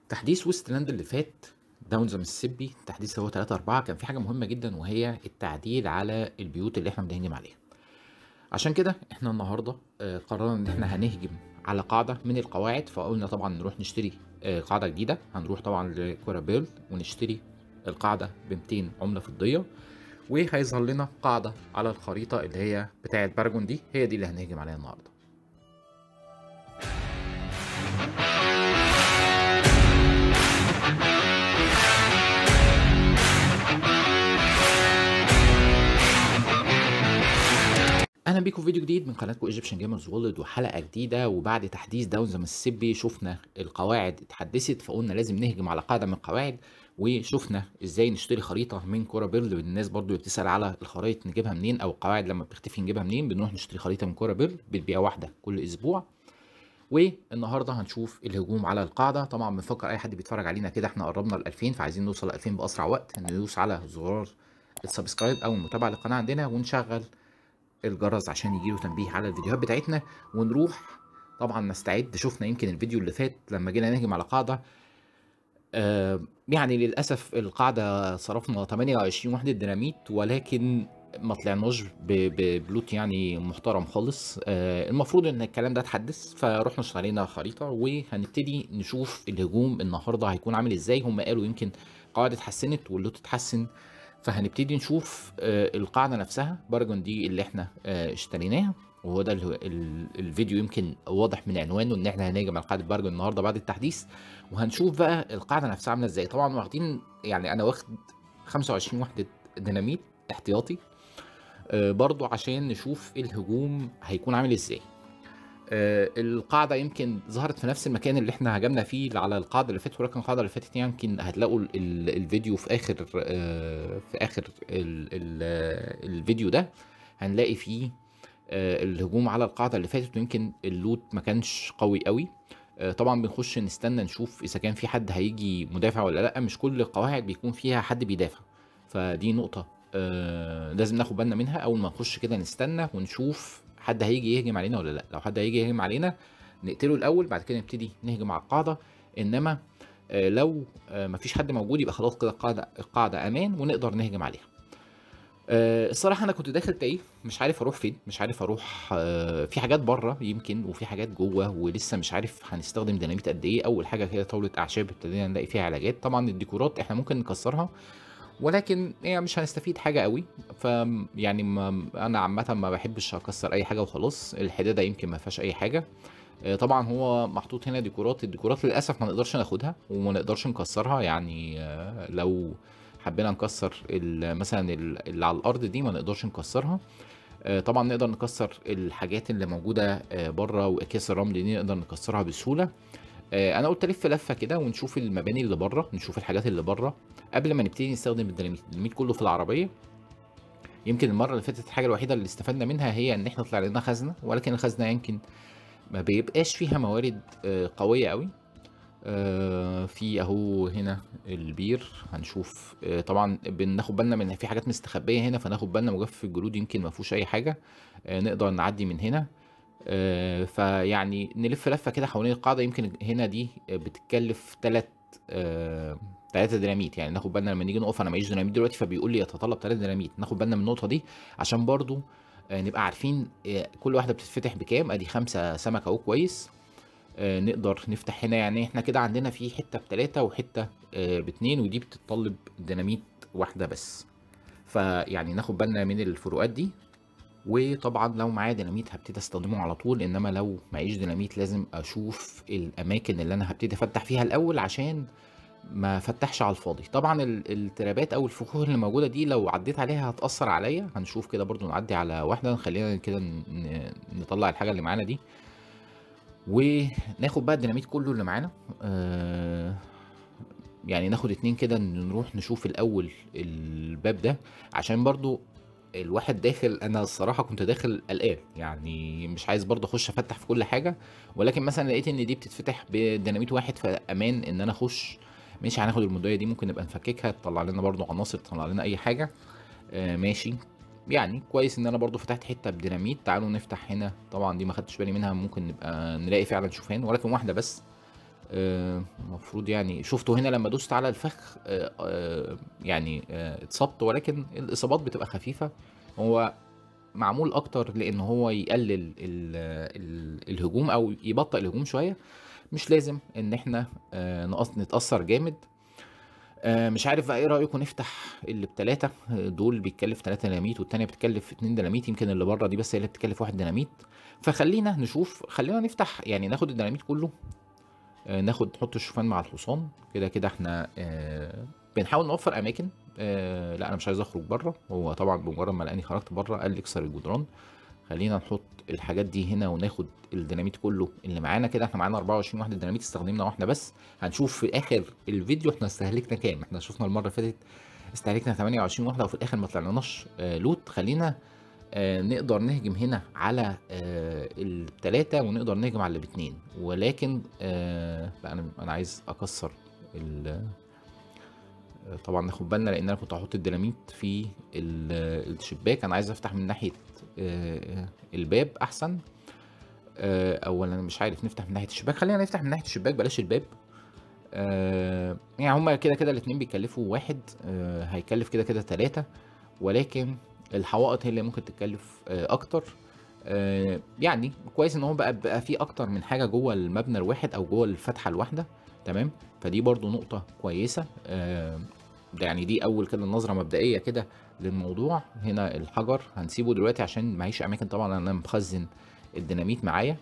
تحديث ويستلاند اللي فات داون ذا ميسيسيبي التحديث اللي هو 3 4 كان في حاجه مهمه جدا وهي التعديل على البيوت اللي احنا بنهجم عليها عشان كده احنا النهارده آه، قررنا ان احنا هنهجم على قاعده من القواعد فقلنا طبعا نروح نشتري آه، قاعده جديده هنروح طبعا لكورابيل ونشتري القاعده ب 200 عمله فضيه وهيظهر لنا قاعده على الخريطه اللي هي بتاعه باراجون دي هي دي اللي هنهجم عليها النهارده اهلا بيكم في فيديو جديد من قناتكم ايجيبشن جيمرز وورلد وحلقه جديده وبعد تحديث داون ذا ميسيسيبي شفنا القواعد اتحدثت فقلنا لازم نهجم على قاعده من القواعد وشفنا ازاي نشتري خريطه من كورا بيرل والناس برضو اللي بتسال على الخرائط نجيبها منين او القواعد لما بتختفي نجيبها منين بنروح نشتري خريطه من كورا بيرل بتبيع واحده كل اسبوع والنهارده هنشوف الهجوم على القاعده طبعا بنفكر اي حد بيتفرج علينا كده احنا قربنا ل 2000 فعايزين نوصل ل 2000 باسرع وقت ندوس على زرار السبسكرايب او المتابعه للقناه عندنا ونشغل الجرس عشان يجيله تنبيه على الفيديوهات بتاعتنا ونروح طبعا نستعد شفنا يمكن الفيديو اللي فات لما جينا نهجم على قاعده آه يعني للاسف القاعده صرفنا 28 وحده ديناميت ولكن ما طلعناش ب- ببلوت يعني محترم خالص آه المفروض ان الكلام ده اتحدث فروحنا اشترينا خريطه وهنبتدي نشوف الهجوم النهارده هيكون عامل ازاي هم قالوا يمكن قواعد اتحسنت واللوت اتحسن فهنبتدي نشوف آه، القاعده نفسها باراجون دي اللي احنا آه، اشتريناها وهو ده ال- ال- الفيديو يمكن واضح من عنوانه ان احنا هنهجم على قاعده باراجون النهارده بعد التحديث وهنشوف بقى القاعده نفسها عامله ازاي طبعا واخدين يعني انا واخد 25 وحده ديناميت احتياطي آه، برضو عشان نشوف الهجوم هيكون عامل ازاي آه، القاعده يمكن ظهرت في نفس المكان اللي احنا هجمنا فيه على القاعده اللي فاتت ولكن القاعده اللي فاتت يمكن هتلاقوا ال- ال- الفيديو في اخر آه، في اخر ال- ال- آه، الفيديو ده هنلاقي فيه آه، الهجوم على القاعده اللي فاتت ويمكن اللوت ما كانش قوي قوي آه، طبعا بنخش نستنى نشوف اذا كان في حد هيجي مدافع ولا لا مش كل القواعد بيكون فيها حد بيدافع فدي نقطه آه، لازم ناخد بالنا منها اول ما نخش كده نستنى ونشوف حد هيجي يهجم علينا ولا لا لو حد هيجي يهجم علينا نقتله الاول بعد كده نبتدي نهجم على القاعده انما آه، لو آه، مفيش حد موجود يبقى خلاص كده القاعده القاعده امان ونقدر نهجم عليها آه، الصراحه انا كنت داخل تايه مش عارف اروح فين مش عارف اروح آه، في حاجات بره يمكن وفي حاجات جوه ولسه مش عارف هنستخدم ديناميت قد ايه اول حاجه كده طاوله اعشاب ابتدينا نلاقي فيها علاجات طبعا الديكورات احنا ممكن نكسرها ولكن هي مش هنستفيد حاجه قوي ف يعني ما انا عامه ما بحبش اكسر اي حاجه وخلاص الحداده يمكن ما فيهاش اي حاجه آه، طبعا هو محطوط هنا ديكورات الديكورات للاسف ما نقدرش ناخدها وما نقدرش نكسرها يعني آه، لو حبينا نكسر ال- مثلا ال- اللي على الارض دي ما نقدرش نكسرها آه، طبعا نقدر نكسر الحاجات اللي موجوده آه، بره واكياس الرمل دي نقدر نكسرها بسهوله آه، انا قلت الف لفه كده ونشوف المباني اللي بره نشوف الحاجات اللي بره قبل ما نبتدي نستخدم الديناميت الديناميت كله في العربيه يمكن المره اللي فاتت الحاجه الوحيده اللي استفدنا منها هي ان احنا طلع لنا خزنه ولكن الخزنه يمكن ما بيبقاش فيها موارد آه، قويه قوي آه، في اهو هنا البير هنشوف آه، طبعا بناخد بالنا من في حاجات مستخبيه هنا فناخد بالنا مجفف الجلود يمكن ما فيهوش اي حاجه آه، نقدر نعدي من هنا آه، فيعني نلف لفه كده حوالين القاعده يمكن هنا دي بتتكلف ثلاث ثلاثة ديناميت يعني ناخد بالنا لما نيجي نقف انا معيش ديناميت دلوقتي فبيقول لي يتطلب ثلاثة ديناميت ناخد بالنا من النقطه دي عشان برضو آه، نبقى عارفين آه، كل واحده بتتفتح بكام ادي خمسة سمك اهو كويس آه، نقدر نفتح هنا يعني احنا كده عندنا في حته بتلاتة وحته آه، باتنين ودي بتتطلب ديناميت واحده بس فيعني ناخد بالنا من الفروقات دي وطبعا لو معايا ديناميت هبتدي استخدمه على طول انما لو معيش ديناميت لازم اشوف الاماكن اللي انا هبتدي افتح فيها الاول عشان ما فتحش على الفاضي طبعا ال- الترابات او الفخوخ اللي موجوده دي لو عديت عليها هتاثر عليا هنشوف كده برضو نعدي على واحده خلينا كده ن- ن- نطلع الحاجه اللي معانا دي وناخد بقى الديناميت كله اللي معانا آه يعني ناخد اتنين كده نروح نشوف الاول الباب ده عشان برضو الواحد داخل انا الصراحه كنت داخل قلقان يعني مش عايز برضه اخش افتح في كل حاجه ولكن مثلا لقيت ان دي بتتفتح بديناميت واحد فامان ان انا اخش مش هناخد المدويه دي ممكن نبقى نفككها تطلع لنا برضه عناصر تطلع لنا اي حاجه آه ماشي يعني كويس ان انا برضو فتحت حته بديناميت تعالوا نفتح هنا طبعا دي ما خدتش بالي منها ممكن نبقى نلاقي فعلا شوفان ولكن واحده بس آآ المفروض يعني شُفته هنا لمّا دوست على الفخ آآ آآ يعني آآ اتصبت ولكن الإصابات بتبقى خفيفة، هو معمول أكتر لإن هو يقلل ال ال الهجوم أو يبطئ الهجوم شوية، مش لازم إن إحنا آآ نقص نتأثّر جامد. آآ مش عارف بقى إيه رأيكم نفتح اللي ب3 دول بيتكلف 3 ديناميت والتانية بتكلف 2 ديناميت يمكن اللي برّه دي بس هي اللي بتكلف 1 ديناميت، فخلّينا نشوف خلّينا نفتح يعني ناخد الديناميت كلّه، آآ ناخد نحط الشوفان مع الحصان، كده، كده إحنا آآ بنحاول نوفّر أماكن آآ لأ أنا مش عايز أخرج برّه، هو طبعًا بمجرد ما لقاني خرجت برّه قال لي اكسر الجدران، خلّينا نحط الحاجات دي هنا وناخد الديناميت كلّه اللي معانا كده إحنا معانا 24 واحدة ديناميت استخدمنا واحدة بس، هنشوف في آخر الفيديو إحنا استهلكنا كام، إحنا شُفنا المرّة اللي فاتت استهلكنا 28 واحدة وفي الآخر ما طلعناش آآ لوت، خلّينا آآ نقدر نهجم هنا على آآ ال3 ونقدر نهجم على اللي ب2 ولكن آآ لأ أنا أنا عايز أكسّر ال آآ طبعًا ناخد بالنا لإن أنا كنت هاحط الديناميت في ال الشباك، أنا عايز أفتح من ناحية آآ الباب أحسن، آآ أو أنا مش عارف نفتح من ناحية الشباك، خلّينا نفتح من ناحية الشباك بلاش الباب، آآ يعني هُم كده، كده الاتنين بيكلفوا 1 آآ هيكلف كده، كده 3 ولكن الحوائط هي اللي ممكن تكلف آآ أكتر، آآ يعني كويس إن هو بقى بقى في أكتر من حاجة جوّه المبنى الواحد أو جوّه الفتحة الواحدة تمام، فدي برضه نقطة كويسة آآ ده يعني دي أول كده نظرة مبدئية كده للموضوع، هنا الحجر هنسيبه دلوقتي عشان معيش أماكن طبعًا أنا مخزّن الديناميت معايا،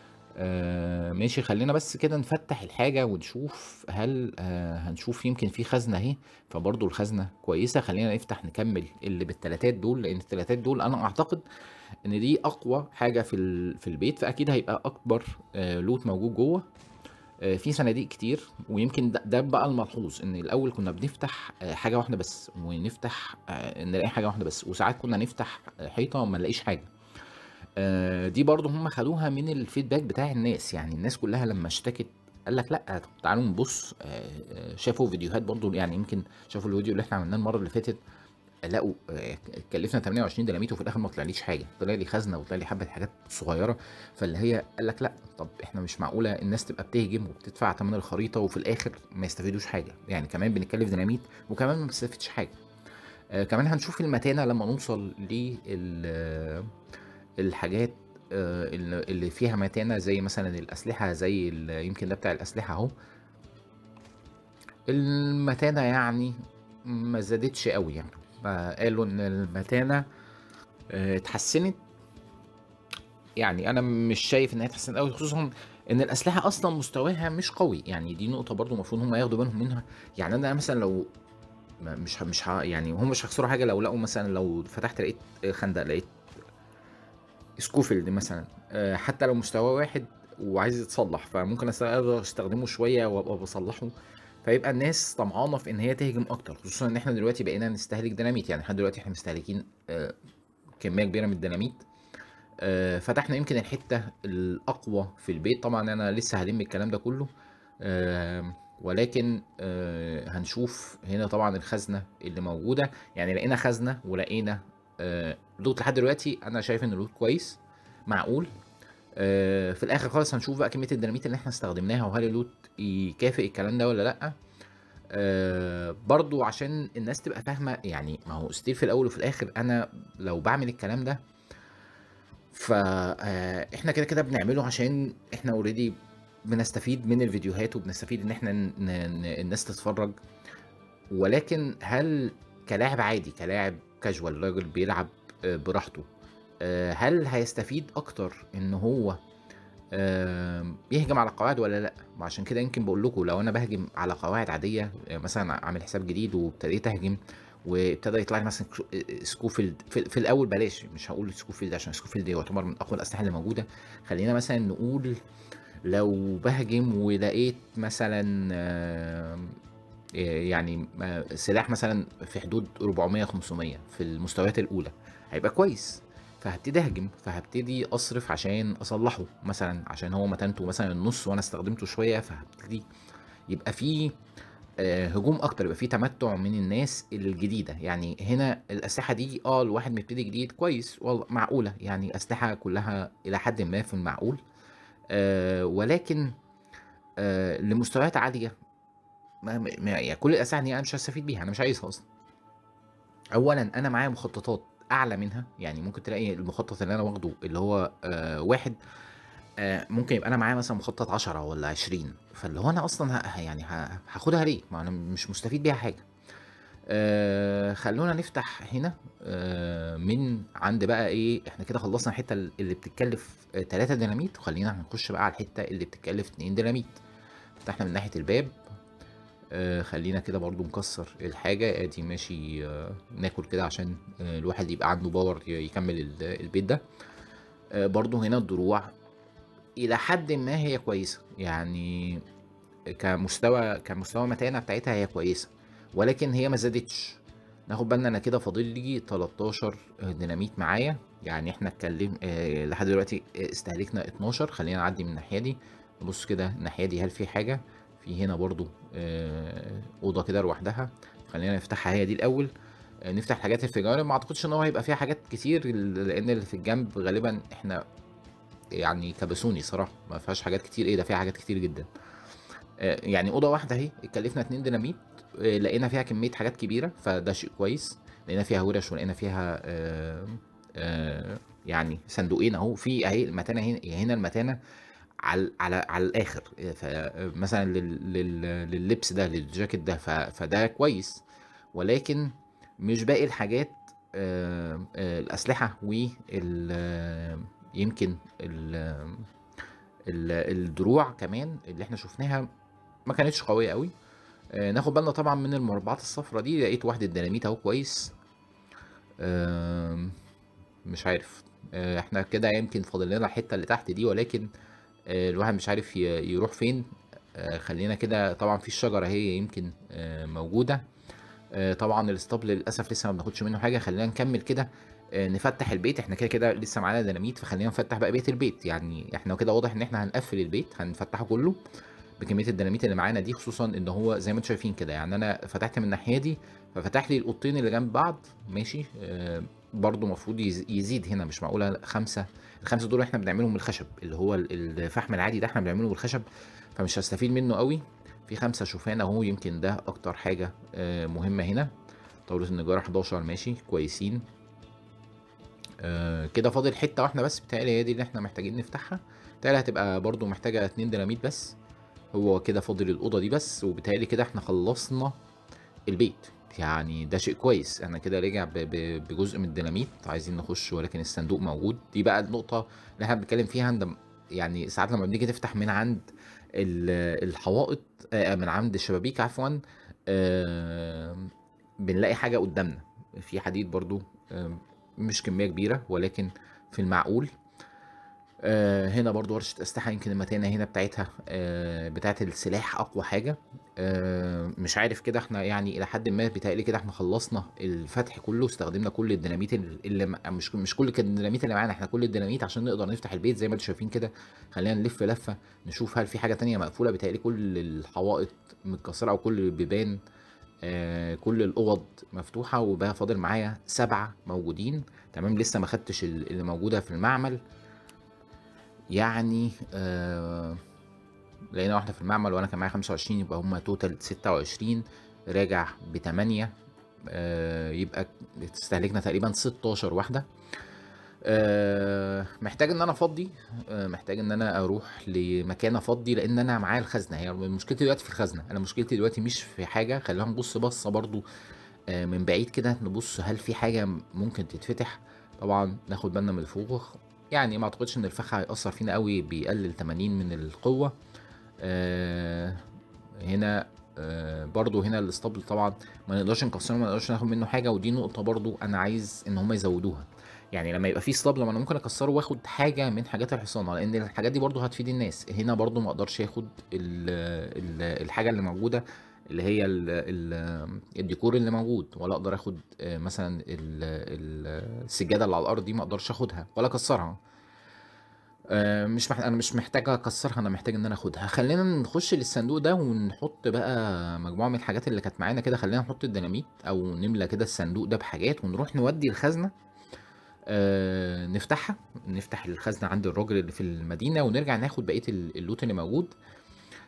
آآ ماشي خلّينا بس كده نفتح الحاجة ونشوف هل آآ هنشوف يمكن في خزنة أهي، فبرضه الخزنة كويسة، خلّينا نفتح نكمّل اللي بالتلاتات دول، لإن التلاتات دول أنا أعتقد إن دي أقوى حاجة في ال في البيت، فأكيد هيبقى أكبر آآ لوت موجود جوّه، آآ في صناديق كتير ويمكن د ده بقى الملحوظ، إن الأول كنا بنفتح آآ حاجة واحدة بس ونفتح آآ نلاقي حاجة واحدة بس، وساعات كنا نفتح حيطة وما نلاقيش حاجة. آآ دي برضه هُم خدوها من الfeedback بتاع الناس، يعني الناس كلّها لمّا اشتكت قال لك لأ طب تعالوا نبُص آآ شافوا فيديوهات برضه يعني يمكن شافوا الفيديو اللي إحنا عملناه المرّة اللي فاتت لقوا آآ اتكلفنا 28 ديناميت وفي الآخر ما طلعليش حاجة، طلع لي خزنة وطلع لي حبّة حاجات صغيرة، فاللي هي قال لك لأ طب إحنا مش معقولة الناس تبقى بتهجم وبتدفع تمن الخريطة وفي الآخر ما يستفيدوش حاجة، يعني كمان بنتكلف ديناميت وكمان ما بنستفيدش حاجة. آآ كمان هنشوف المتانة لمّا نوصل لل الحاجات آآ ال اللي فيها متانة زي مثلًا الأسلحة زي ال يمكن ده بتاع الأسلحة أهو. المتانة يعني ما زادتش أوي يعني، فقالوا إن المتانة آآ اتحسنت يعني أنا مش شايف إن هي اتحسنت أوي خصوصًا إن الأسلحة أصلًا مستواها مش قوي، يعني دي نقطة برضه المفروض هُم ياخدوا بالهم منها، يعني أنا مثلًا لو ما مش ه مش ه يعني هُم مش هيخسروا حاجة لو لقوا مثلًا لو فتحت لقيت خندق لقيت سكوفيلد مثلًا آآ حتى لو مستواه واحد وعايز يتصلّح، فممكن أس أقدر أستخدمه شوية وأبقى باصلّحه، فيبقى الناس طمعانة في إن هي تهجم أكتر، خصوصًا إن إحنا دلوقتي بقينا نستهلك ديناميت، يعني لحد دلوقتي إحنا مستهلكين آآ كمية كبيرة من الديناميت، آآ فتحنا يمكن الحتة الأقوى في البيت، طبعًا أنا لسه هالِم الكلام ده كلّه، آمم ولكن آآ هنشوف هنا طبعًا الخزنة اللي موجودة، يعني لقينا خزنة ولقينا آآ لوت لحد دلوقتي أنا شايف إن اللوت كويس، معقول، آآ في الآخر خالص هنشوف بقى كمية الديناميت اللي إحنا استخدمناها وهل اللوت يكافئ الكلام ده والّا لأ، آآ برضه عشان الناس تبقى فاهمة يعني ما هو still في الأول وفي الآخر أنا لو باعمل الكلام ده ف آآ إحنا كده، كده بنعمله عشان إحنا already بنستفيد من الفيديوهات وبنستفيد إن إحنا ن ن الناس تتفرّج، ولكن هل كلاعب عادي كلاعب casual راجل بيلعب آآ براحته، آآ هل هيستفيد أكتر إن هو آمم يهجم على القواعد والّا لأ؟ ما عشان كده يمكن باقول لكم لو أنا باهجم على قواعد عادية مثلًا عامل حساب جديد وابتديت أهجم وابتدى يطلع لي مثلًا ك سكوفيلد في في الأول بلاش مش هاقول سكوفيلد عشان سكوفيلد يعتبر من أقوى الأسلحة اللي موجودة، خلّينا مثلًا نقول لو باهجم ولقيت مثلًا آمم آآ يعني م سلاح مثلًا في حدود 400، 500 في المستويات الأولى، هيبقى كويس، فهابتدي أهجم، فهابتدي أصرف عشان أصلّحه مثلًا عشان هو متانته مثلًا النُص وأنا استخدمته شوية، فهابتدي يبقى في آآ هجوم أكتر، يبقى في تمتُّع من الناس الجديدة، يعني هنا الأسلحة دي آه الواحد مبتدي جديد كويس والله معقولة، يعني أسلحة كلّها إلى حدٍ ما في المعقول، آآ ولكن آآ لمستويات عالية ما ما ما يعني كل الأسلحة دي أنا مش هاستفيد بيها، أنا مش عايزها أصلًا. أولًا أنا معايا مخططات أعلى منها، يعني ممكن تلاقي المخطط اللي أنا واخده اللي هو آآ 1 آآ ممكن يبقى أنا معايا مثلًا مخطط 10 والّا 20 فاللي هو أنا أصلًا ه ه يعني ه هاخدها ليه؟ ما أنا مش مستفيد بيها حاجة. آآ خلّونا نفتح هنا آآ من عند بقى إيه، إحنا كده خلّصنا الحتة ال اللي بتتكلف 3 ديناميت وخلّينا هنخش بقى على الحتة اللي بتتكلف 2 ديناميت. فتحنا من ناحية الباب آآ خلّينا كده برضه نكسّر الحاجة، آدي ماشي ناكل كده عشان آآ الواحد يبقى عنده power ي يكمّل ال البيت ده. آآ برضه هنا الدروع إلى حدٍ ما هي كويسة، يعني كمستوى كمستوى متانة بتاعتها هي كويسة، ولكن هي ما زادتش. ناخد بالنا أنا كده فاضل لي 13 ديناميت معايا، يعني إحنا اتكلم آآ لحد دلوقتي استهلكنا 12 خلّينا نعدّي من الناحية دي، نبُص كده الناحية دي هل في حاجة؟ في هنا برضه آآ أوضة كده لوحدها، خلّينا نفتحها هي دي الأول، آآ نفتح الحاجات اللي في الجوانب ما أعتقدش إن هو هيبقى فيها حاجات كتير ل لإن اللي في الجنب غالبًا إحنا يعني كبسوني صراحة، ما فيهاش حاجات كتير إيه ده فيها حاجات كتير جدًا. آآ يعني أوضة واحدة أهي اتكلفنا 2 ديناميت آآ لقينا فيها كمية حاجات كبيرة، فده شيء كويس، لقينا فيها وِرَش ولقينا فيها آآ آآ يعني صندوقين أهو، في أهي المتانة هنا هنا المتانة على على على الآخر، فمثلًا لل لل لللبس ده للجاكيت ده ف فده كويس، ولكن مش باقي الحاجات آآ آآ الأسلحة وال يمكن ال ال الدروع كمان اللي إحنا شُفناها ما كانتش قوية أوي. آآ ناخد بالنا طبعًا من المربعات الصفرا دي، لقيت واحدة ديناميت أهو كويس. آمم مش عارف، آآ إحنا كده يمكن فاضل لنا الحتة اللي تحت دي ولكن آآ الواحد مش عارف ي يروح فين، آآ خلّينا كده طبعًا في الشجرة أهي يمكن آآ موجودة. آآ طبعًا الإسطبل للأسف لسه ما بناخدش منه حاجة، خلّينا نكمّل كده آآ نفتّح البيت، إحنا كده، كده لسه معانا ديناميت فخلّينا نفتّح بقى بقية البيت، يعني إحنا كده واضح إن إحنا هنقفّل البيت، هنفتحه كلّه بكمية الديناميت اللي معانا دي، خصوصًا إن هو زي ما أنتم شايفين كده، يعني أنا فتحت من الناحية دي ففتح لي الأوضتين اللي جنب بعض ماشي، آآ برضه المفروض يز يزيد هنا مش معقولة 5 ال5 دول إحنا بنعملهم بالخشب، اللي هو ال الفحم العادي ده إحنا بنعمله بالخشب، فمش هاستفيد منه أوي. في 5 شوفان أهو يمكن ده أكتر حاجة آآ مهمة هنا. طاولة النجارة 11 ماشي كويسين. آآ كده فاضل حتة واحدة بس بيتهيأ لي هي دي اللي إحنا محتاجين نفتحها، بيتهيأ لي هتبقى برضه محتاجة 2 ديناميت بس. هو كده فاضل الأوضة دي بس، وبيتهيأ لي كده إحنا خلّصنا البيت، يعني ده شيء كويس، أنا كده راجع ب ب بجزء من الديناميت، عايزين نخش ولكن الصندوق موجود، دي بقى النقطة اللي إحنا بنتكلم فيها عند يعني ساعات لمّا بنيجي نفتح من عند ال الحوائط آآ من عند الشبابيك عفوًا، آمم بنلاقي حاجة قدّامنا، في حديد برضه آآ مش كمية كبيرة ولكن في المعقول. آآ هنا برضه ورشة أسلحة يمكن المتانة هنا بتاعتها آآ بتاعة السلاح أقوى حاجة، آآ مش عارف كده إحنا يعني إلى حدٍ ما بيتهيأ لي كده إحنا خلّصنا الفتح كلّه، استخدمنا كل الديناميت ال اللي م مش مش كل ك الديناميت اللي معانا، إحنا كل الديناميت عشان نقدر نفتح البيت زي ما أنتم شايفين كده، خلّينا نلِف لفة نشوف هل في حاجة تانية مقفولة، بيتهيأ لي كل الحوائط متكسرة أو كل البيبان آآ كل الأوض مفتوحة، وبقى فاضل معايا 7 موجودين، تمام، لسه ما خدتش ال اللي موجودة في المعمل. يعني آآ لقينا واحدة في المعمل وأنا كان معايا 25 يبقى هم total 26 راجع ب8 آآ يبقى استهلكنا تقريبًا 16 واحدة. آآ محتاج إن أنا أفضّي، آآ محتاج إن أنا أروح لمكان أفضّي لإن أنا معايا الخزنة، هي مشكلتي دلوقتي في الخزنة، أنا مشكلتي دلوقتي مش في حاجة، خلّينا نبُص بصّة برضه آآ من بعيد كده، نبُص هل في حاجة ممكن تتفتح، طبعًا ناخد بالنا من الفوخ، يعني ما أعتقدش إن الفخ هيأثّر فينا أوي، بيقلل 80 من القوة. آآ هنا آآ برضه هنا الإسطبل طبعًا ما نقدرش نكسّره، ما نقدرش ناخد منه حاجة، ودي نقطة برضه أنا عايز إن هم يزوّدوها، يعني لمّا يبقى في إسطبل ما أنا ممكن أكسّره وآخد حاجة من حاجات الحصانة، لإن الحاجات دي برضه هتفيد الناس، هنا برضه ما أقدرش آخد ال ال الحاجة اللي موجودة اللي هي ال ال الديكور اللي موجود، ولا أقدر آخد آآ مثلًا ال ال السجادة اللي على الأرض دي ما أقدرش آخدها ولا أكسّرها. آآ مش مح أنا مش محتاج أكسّرها، أنا محتاج إن أنا آخدها. خلّينا نخش للصندوق ده ونحط بقى مجموعة من الحاجات اللي كانت معانا كده، خلّينا نحط الديناميت أو نملى كده الصندوق ده بحاجات ونروح نودّي الخزنة آآ نفتحها، نفتح الخزنة عند الراجل اللي في المدينة ونرجع ناخد بقية ال الloot اللي موجود.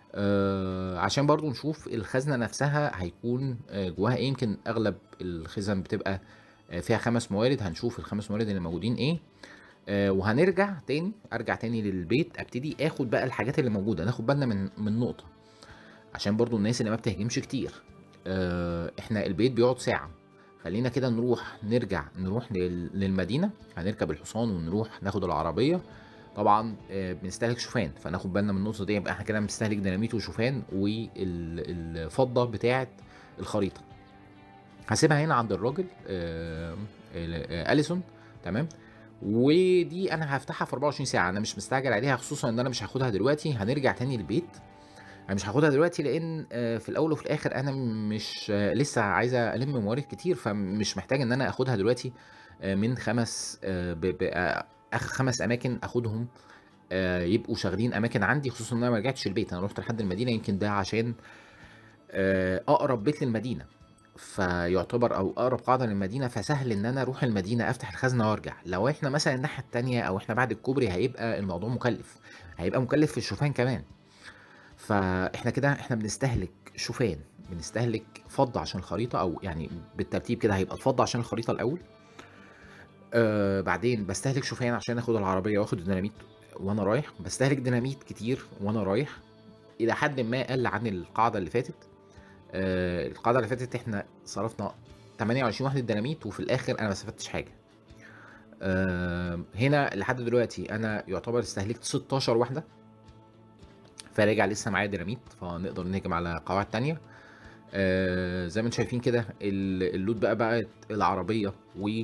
آآ عشان برضه نشوف الخزنة نفسها هيكون آآ جواها إيه، يمكن أغلب الخزن بتبقى آآ فيها 5 موارد، هنشوف ال5 موارد اللي موجودين إيه، آآ وهنرجع تاني أرجع تاني للبيت أبتدي آخد بقى الحاجات اللي موجودة، ناخد بالنا من من نقطة، عشان برضه الناس اللي ما بتهجمش كتير، آآ إحنا البيت بيقعد ساعة، خلّينا كده نروح نرجع نروح لل للمدينة، هنركب الحصان ونروح ناخد العربية، طبعًا آآ بنستهلك شوفان، فناخد بالنا من النقطة دي، يبقى إحنا كده بنستهلك ديناميت وشوفان وال الفضة بتاعة الخريطة. هاسيبها هنا عند الراجل آآ ال أليسون تمام، ودي أنا هافتحها في 24 ساعة، أنا مش مستعجل عليها خصوصًا إن أنا مش هاخدها دلوقتي، هنرجع تاني البيت، أنا مش هاخدها دلوقتي لإن آآ في الأول وفي الآخر أنا مش لسه عايز ألِم موارد كتير، فمش محتاج إن أنا آخدها دلوقتي آآ من 5 آآ ب ب آآ آخر 5 أماكن آخدهم آآ يبقوا شاغلين أماكن عندي، خصوصًا إن أنا ما رجعتش البيت، أنا رُحت لحد المدينة يمكن ده عشان آآ أقرب بيت للمدينة، فيعتبر أو أقرب قاعدة للمدينة، فسهل إن أنا أروح المدينة أفتح الخزنة وأرجع، لو إحنا مثلًا الناحية التانية أو إحنا بعد الكوبري هيبقى الموضوع مكلف، هيبقى مكلف في الشوفان كمان، فإحنا كده إحنا بنستهلك شوفان، بنستهلك فضة عشان الخريطة أو يعني بالترتيب كده هيبقى الفضة عشان الخريطة الأول. آآ بعدين باستهلك شوفان عشان آخد العربية وآخد الديناميت وأنا رايح، باستهلك ديناميت كتير وأنا رايح، إلى حدٍ ما أقل عن القاعدة اللي فاتت، آآ القاعدة اللي فاتت إحنا صرفنا 28 وحدة ديناميت وفي الآخر أنا ما استفدتش حاجة. آآ هنا لحد دلوقتي أنا يعتبر استهلكت 16 وحدة. فراجع لسه معايا ديناميت، فنقدر نهجم على قواعد تانية. آآ زي ما أنتم شايفين كده ال اللوت بقى بقت العربية وال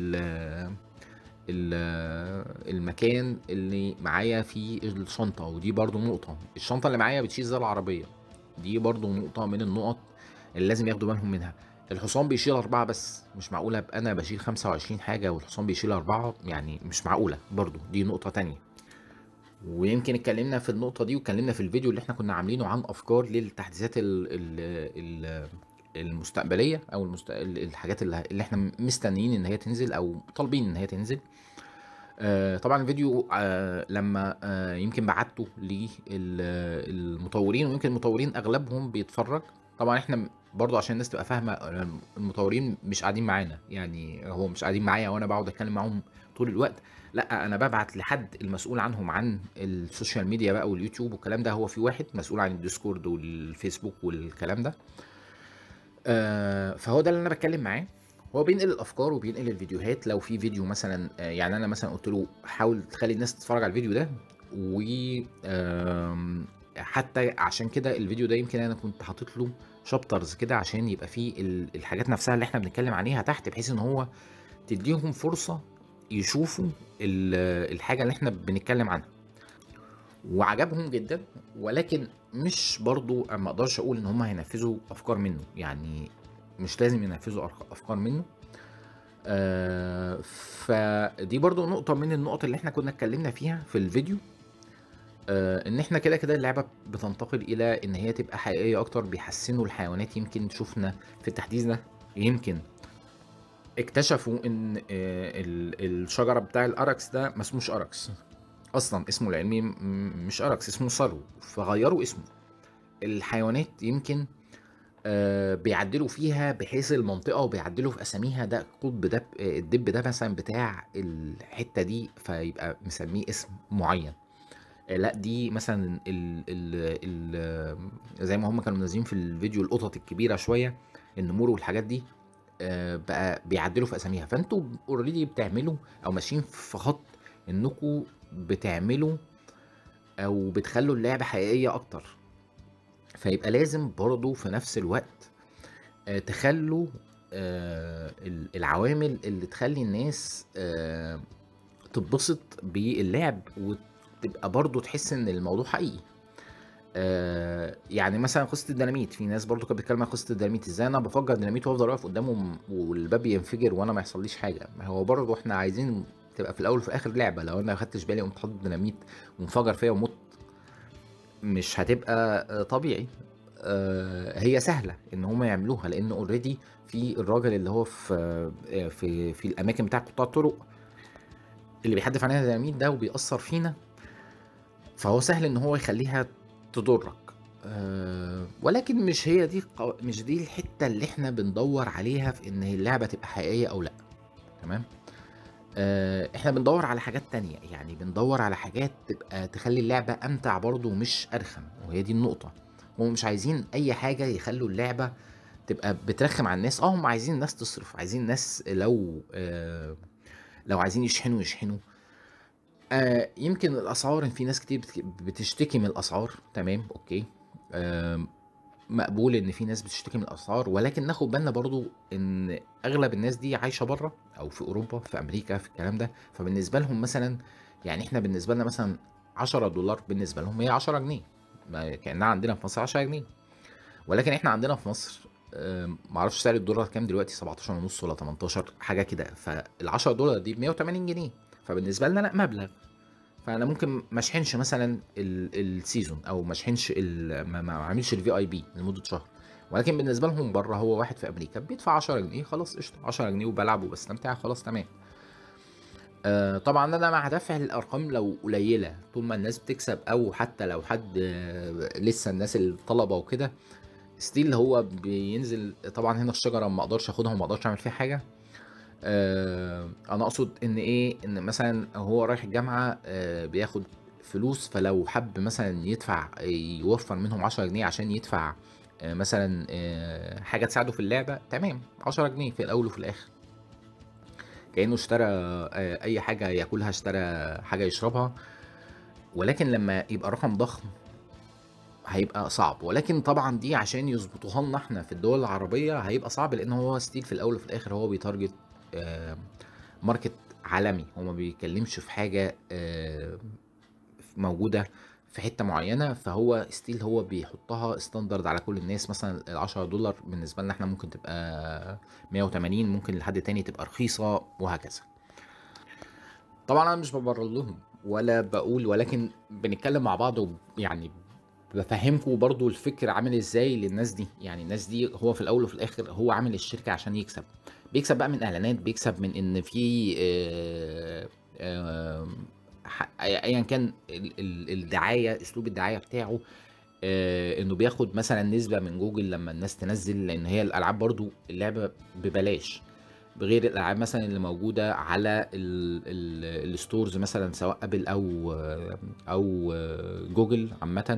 ال المكان اللي معايا فيه الشنطة، ودي برضه نقطة، الشنطة اللي معايا بتشيل زي العربية، دي برضه نقطة من النقط اللي لازم ياخدوا بالهم منها. الحصان بيشيل 4 بس، مش معقولة أبقى أنا باشيل 25 حاجة والحصان بيشيل 4 يعني مش معقولة برضه، دي نقطة تانية. ويمكن اتكلمنا في النقطة دي واتكلمنا في الفيديو اللي إحنا كنا عاملينه عن أفكار للتحديثات ال ال ال المستقبلية أو المست ال الحاجات اللي اللي إحنا مستنيين إن هي تنزل أو طالبين إن هي تنزل. آآ طبعًا الفيديو آآ لمّا آآ يمكن بعتّه لل المطورين ويمكن المطورين أغلبهم بيتفرج، طبعًا إحنا برضه عشان الناس تبقى فاهمة المطورين مش قاعدين معانا، يعني هو مش قاعدين معايا وأنا باقعد أتكلم معاهم طول الوقت، لأ أنا بابعت لحد المسؤول عنهم عن السوشيال ميديا بقى واليوتيوب والكلام ده، هو في واحد مسؤول عن الديسكورد والفيسبوك والكلام ده. آآ فهو ده اللي أنا باتكلم معاه، هو بينقل الأفكار وبينقل الفيديوهات، لو في فيديو مثلًا آآ يعني أنا مثلًا قُلت له حاول تخلّي الناس تتفرج على الفيديو ده، و آمم حتى عشان كده الفيديو ده يمكن أنا كنت حاطط له chapters كده عشان يبقى في ال الحاجات نفسها اللي إحنا بنتكلم عليها تحت، بحيث إن هو تدّيهم فرصة يشوفوا ال الحاجة اللي إحنا بنتكلم عنها. وعجبهم جدًا، ولكن مش برضه أ ما أقدرش أقول إن هم هينفذوا أفكار منه، يعني مش لازم ينفذوا أرق أفكار منه. آآ فدي برضه نقطة من النقط اللي إحنا كنا اتكلمنا فيها في الفيديو. آآ إن إحنا كده، كده اللعبة بتنتقل إلى إن هي تبقى حقيقية أكتر، بيحسّنوا الحيوانات، يمكن شُفنا في التحديث ده يمكن اكتشفوا إن آآ ال الشجرة بتاع الأركس ده ما اسموش أركس، أصلًا اسمه العلمي م مش أركس اسمه ثرو، فغيّروا اسمه. الحيوانات يمكن آآ بيعدّلوا فيها بحيث المنطقة وبيعدّلوا في أساميها، ده القطب ده ب الدب ده مثلًا بتاع الحتة دي، فيبقى مسميه اسم معيّن. آآ لأ دي مثلًا ال ال ال زي ما هم كانوا منزّلين في الفيديو القطط الكبيرة شوية، النمور والحاجات دي، آآ بقى بيعدّلوا في أساميها، فأنتم already بتعملوا أو ماشيين في خط إنكم بتعملوا أو بتخلّوا اللعبة حقيقية أكتر. فيبقى لازم برضه في نفس الوقت آآ تخلّوا آآ ال العوامل اللي تخلّي الناس آآ تتبسط باللعب وتبقى برضه تحس إن الموضوع حقيقي. آآ يعني مثلًا قصة الديناميت، في ناس برضه كانت بتتكلم عن قصة الديناميت، إزاي أنا بافجّر ديناميت وأفضل واقف قدّامه م والباب ينفجر وأنا ما يحصلّيش حاجة، ما هو برضه إحنا عايزين تبقى في الأول وفي الآخر لعبة، لو أنا ما خدتش بالي قُمت حاطط ديناميت وانفجر فيّا ومُت، مش هتبقى طبيعي. آآ هي سهلة إن هم يعملوها، لإن already في الراجل اللي هو في آآ في في الأماكن بتاعة قطاع الطرق اللي بيحدّف علينا ديناميت ده وبيأثّر فينا، فهو سهل إن هو يخلّيها تضرّك. آآ ولكن مش هي دي القو مش دي الحتّة اللي إحنا بندوّر عليها في إن اللعبة تبقى حقيقية أو لأ، تمام؟ آآ إحنا بندوّر على حاجات تانية، يعني بندوّر على حاجات تبقى تخلّي اللعبة أمتع برضه مش أرخم، وهي دي النقطة. هم مش عايزين أي حاجة يخلّوا اللعبة تبقى بترخّم على الناس، آه هم عايزين الناس تصرف، عايزين الناس لو آآ لو عايزين يشحنوا، يشحنوا. آآ يمكن الأسعار في ناس كتير بتك بتشتكي من الأسعار، تمام، أوكي. آمم مقبول إن في ناس بتشتكي من الأسعار، ولكن ناخد بالنا برضه إن أغلب الناس دي عايشة برّه أو في أوروبا، في أمريكا، في الكلام ده، فبالنسبة لهم مثلًا يعني إحنا بالنسبة لنا مثلًا $10 بالنسبة لهم هي 10 جنيه، ما كأنها عندنا في مصر 10 جنيه. ولكن إحنا عندنا في مصر آآ ما أعرفش سعر الدولار كام دلوقتي 17.5 والّا 18 حاجة كده، فال10$ دي ب180 جنيه، فبالنسبة لنا لأ مبلغ. فأنا ممكن ما اشحنش مثلًا ال السيزون أو ما اشحنش ال ما ما اعملش الVIP لمدة شهر، ولكن بالنسبة لهم برّه هو واحد في أمريكا بيدفع 10 جنيه خلاص قشطة، 10 جنيه وبالعب وباستمتع خلاص تمام. آآ طبعًا أنا مع دفع الأرقام لو قليلة، طول ما الناس بتكسب أو حتى لو حد لسه الناس الطلبة وكده still هو بينزل طبعًا هنا الشجرة ما اقدرش آخدها وما اقدرش أعمل فيها حاجة. آآ أنا أقصد إن إيه، إن مثلًا هو رايح الجامعة آآ بياخد فلوس، فلو حَب مثلًا يدفع يوفّر منهم 10 جنيه عشان يدفع آآ مثلًا آآ حاجة تساعده في اللعبة، تمام، 10 جنيه في الأول وفي الآخر. كإنه اشترى آآ أي حاجة ياكلها، اشترى حاجة يشربها، ولكن لمّا يبقى رقم ضخم هيبقى صعب، ولكن طبعًا دي عشان يضبطوها لنا إحنا في الدول العربية هيبقى صعب، لإن هو still في الأول وفي الآخر هو بيتارجت آآ market عالمي، هو ما بيتكلمش في حاجة آآ ف موجودة في حتّة معيّنة، فهو still هو بيحطها standard على كل الناس، مثلًا ال10$ بالنسبة لنا إحنا ممكن تبقى 180 ممكن لحد تاني تبقى رخيصة وهكذا. طبعًا أنا مش بابرر لهم ولا باقول ولكن بنتكلم مع بعض وب يعني بافهّمكم برضه الفكر عامل إزاي للناس دي، يعني الناس دي هو في الأول وفي الآخر هو عامل الشركة عشان يكسب، بيكسب بقى من إعلانات، بيكسب من إن في آآ آمم ح أيًا كان ال ال الدعاية، أسلوب الدعاية بتاعه، آآ إنه بياخد مثلًا نسبة من جوجل لمّا الناس تنزّل، لإن هي الألعاب برضه اللعبة ببلاش، بغير الألعاب مثلًا اللي موجودة على ال ال الstores مثلًا سواء آبل أو أو جوجل عامةً.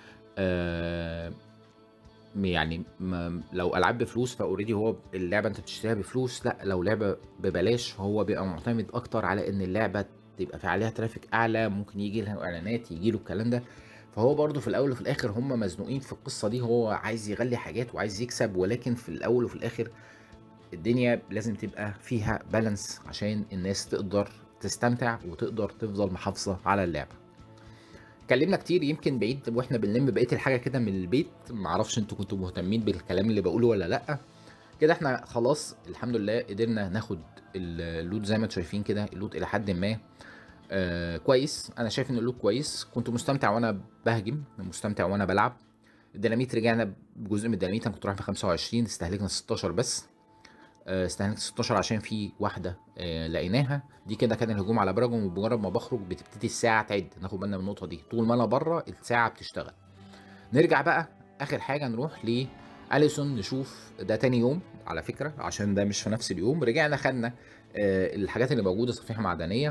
آآ يعني ما لو ألعاب بفلوس فalready هو اللعبة أنت بتشتريها بفلوس، لأ لو لعبة ببلاش فهو بيبقى معتمد أكتر على إن اللعبة تبقى في عليها traffic أعلى، ممكن ييجي لها إعلانات، ييجي له الكلام ده، فهو برضه في الأول وفي الآخر هم مزنوقين في القصة دي، هو عايز يغلي حاجات وعايز يكسب، ولكن في الأول وفي الآخر الدنيا لازم تبقى فيها balance عشان الناس تقدر تستمتع وتقدر تفضل محافظة على اللعبة. اتكلمنا كتير يمكن بعيد وإحنا بنلم بقية الحاجة كده من البيت، ما أعرفش أنتم كنتم مهتمين بالكلام اللي باقوله والّا لأ. كده إحنا خلاص الحمد لله قدرنا ناخد ال الloot زي ما أنتم شايفين كده، الloot إلى حدٍ ما آآ كويس، أنا شايف إن الloot كويس، كنت مستمتع وأنا باهجم، مستمتع وأنا بالعب. الديناميت رجعنا بجزء من الديناميت، أنا كنت رايح ب25 استهلكنا 16 بس. آآ استهلكنا 16 عشان في واحدة آآ لقيناها، دي كده كان الهجوم على براجون، وبمجرد ما باخرج بتبتدي الساعة تعِد، ناخد بالنا من النقطة دي، طول ما أنا برّه الساعة بتشتغل. نرجع بقى آخر حاجة نروح لأليسون نشوف ده تاني يوم على فكرة، عشان ده مش في نفس اليوم، رجعنا خدنا آآ الحاجات اللي موجودة صفيحة معدنية.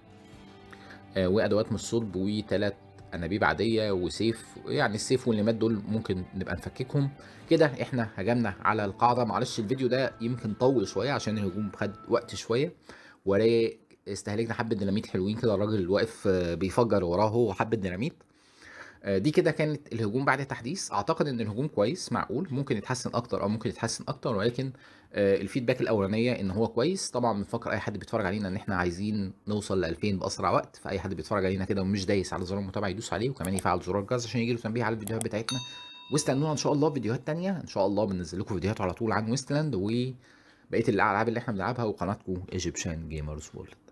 آآ وأدوات من الصلب و3 أنابيب عادية وسيف، يعني السيف والليمات دول ممكن نبقى نفككهم. كده إحنا هجمنا على القاعدة، معلش الفيديو ده يمكن طوّل شوية عشان الهجوم خد وقت شوية، واستهلكنا حبة ديناميت حلوين كده، الراجل واقف بيفجر وراه هو وحبة ديناميت. آآ دي كده كانت الهجوم بعد التحديث، أعتقد إن الهجوم كويس معقول، ممكن يتحسن أكتر أو ممكن يتحسن أكتر، ولكن آآ الfeedback الأولانية إن هو كويس. طبعًا بنفكر أي حد بيتفرج علينا إن إحنا عايزين نوصل ل2000 بأسرع وقت، فأي حد بيتفرج علينا كده ومش دايس على زرار المتابعة يدوس عليه، وكمان يفعل زرار الجرس عشان ييجي له تنبيه على الفيديوهات بتاعتنا. واستنونا إن شاء الله في فيديوهات تانية، إن شاء الله بننزل لكم فيديوهات على طول عن Wasteland وبقية الألعاب اللي إحنا بنلعبها، وقناتكم Egyptian Gamers World.